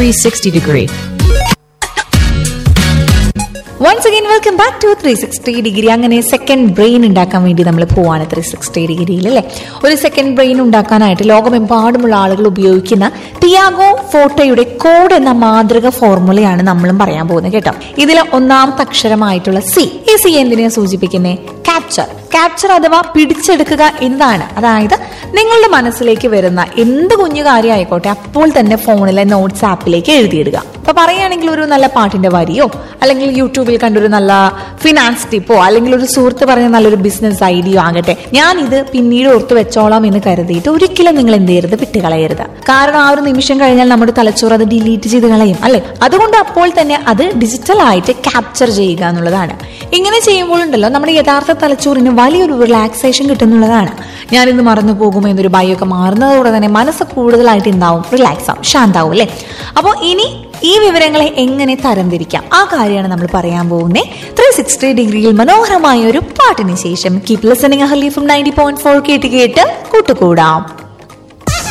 360 degree. Once again welcome back to three sixty degree അങ്ങനെ second brain ഉണ്ടാക്കാൻ വേണ്ടി നമ്മൾ പോവാണ് ത്രീ സിക്സ്റ്റി ഡിഗ്രിയിൽ അല്ലേ ഒരു സെക്കൻഡ് ബ്രെയിൻ ഉണ്ടാക്കാനായിട്ട് ലോകമെമ്പാടുമുള്ള ആളുകൾ ഉപയോഗിക്കുന്ന ടിയാഗോ ഫോട്ടോയുടെ കോഡ് എന്ന മാതൃക ഫോർമുലയാണ് നമ്മളും പറയാൻ പോകുന്നത് കേട്ടോ ഇതിലെ ഒന്നാമത്തെ അക്ഷരമായിട്ടുള്ള സി ഈ സി എന്തിനെ സൂചിപ്പിക്കുന്നേ ക്യാപ്ചർ ക്യാപ്ചർ അഥവാ പിടിച്ചെടുക്കുക എന്നതാണ് അതായത് നിങ്ങളുടെ മനസ്സിലേക്ക് വരുന്ന എന്ത് കുഞ്ഞു കാര്യമായിക്കോട്ടെ അപ്പോൾ തന്നെ ഫോണിലെ നോട്ട്സ് ആപ്പിലേക്ക് എഴുതിയിടുക അപ്പൊ പറയുകയാണെങ്കിൽ ഒരു നല്ല പാട്ടിന്റെ വരിയോ അല്ലെങ്കിൽ യൂട്യൂബിൽ കണ്ടൊരു നല്ല ഫിനാൻസ് ടിപ്പോ അല്ലെങ്കിൽ ഒരു സുഹൃത്ത് പറഞ്ഞ നല്ലൊരു ബിസിനസ് ഐഡിയോ ആകട്ടെ ഞാൻ ഇത് പിന്നീട് ഓർത്ത് വെച്ചോളാം എന്ന് കരുതിയിട്ട് ഒരിക്കലും നിങ്ങൾ എന്ത് ചെയ്യരുത് വിട്ടുകളയരുത് കാരണം ആ ഒരു നിമിഷം കഴിഞ്ഞാൽ നമ്മുടെ തലച്ചോറ് അത് ഡിലീറ്റ് ചെയ്ത് കളയും അല്ലെ അതുകൊണ്ട് അപ്പോൾ തന്നെ അത് ഡിജിറ്റൽ ആയിട്ട് ക്യാപ്ചർ ചെയ്യുക എന്നുള്ളതാണ് ഇങ്ങനെ ചെയ്യുമ്പോഴുണ്ടല്ലോ നമ്മുടെ യഥാർത്ഥ തലച്ചോറിന് വലിയൊരു റിലാക്സേഷൻ കിട്ടുന്നുള്ളതാണ് ഞാനിന്ന് മറന്നു പോകുമോ എന്നൊരു ഭയമൊക്കെ മാറുന്നതോടെ തന്നെ മനസ്സ് കൂടുതലായിട്ട് ഉണ്ടാവും റിലാക്സ് ആവും ശാന്താവും അല്ലേ അപ്പോൾ ഇനി ഈ വിവരങ്ങളെ എങ്ങനെ തരംതിരിക്കാം ആ കാര്യമാണ് നമ്മൾ പറയാൻ പോകുന്നത് ത്രീ സിക്സ്റ്റി ഡിഗ്രിയിൽ മനോഹരമായ ഒരു പാട്ടിന് ശേഷം keep listening Hali from ninety point four കേട്ട് കേട്ട് കൂട്ടുകൂടാം